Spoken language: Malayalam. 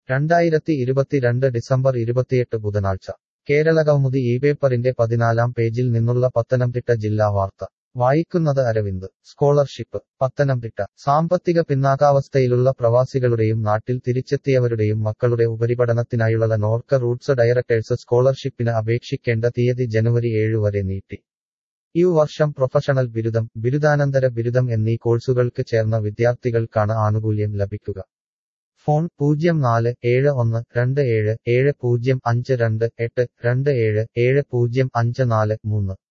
രണ്ടായിരത്തി ഇരുപത്തിരണ്ട് ഡിസംബർ ഇരുപത്തിയെട്ട് ബുധനാഴ്ച കേരളകൗമുദി ഈ പേപ്പറിന്റെ പതിനാലാം പേജിൽ നിന്നുള്ള പത്തനംതിട്ട ജില്ലാ വാർത്ത വായിക്കുന്നത് അരവിന്ദ് സ്കോളർഷിപ്പ് പത്തനംതിട്ട സാമ്പത്തിക പിന്നാക്കാവസ്ഥയിലുള്ള പ്രവാസികളുടെയും നാട്ടിൽ തിരിച്ചെത്തിയവരുടെയും മക്കളുടെ ഉപരിപഠനത്തിനായുള്ള നോർക്ക റൂട്ട്സ് ഡയറക്ടേഴ്സ് സ്കോളർഷിപ്പിന് അപേക്ഷിക്കേണ്ട തീയതി ജനുവരി ഏഴ് വരെ നീട്ടി ഈ വർഷം പ്രൊഫഷണൽ ബിരുദം ബിരുദാനന്തര ബിരുദം എന്നീ കോഴ്സുകൾക്ക് ചേർന്ന വിദ്യാർത്ഥികൾക്കാണ് ആനുകൂല്യം ലഭിക്കുക ഫോൺ പൂജ്യം നാല് ഏഴ് ഒന്ന് രണ്ട് ഏഴ് ഏഴ് പൂജ്യം അഞ്ച് രണ്ട് എട്ട് രണ്ട് ഏഴ് ഏഴ് പൂജ്യം അഞ്ച് നാല് മൂന്ന്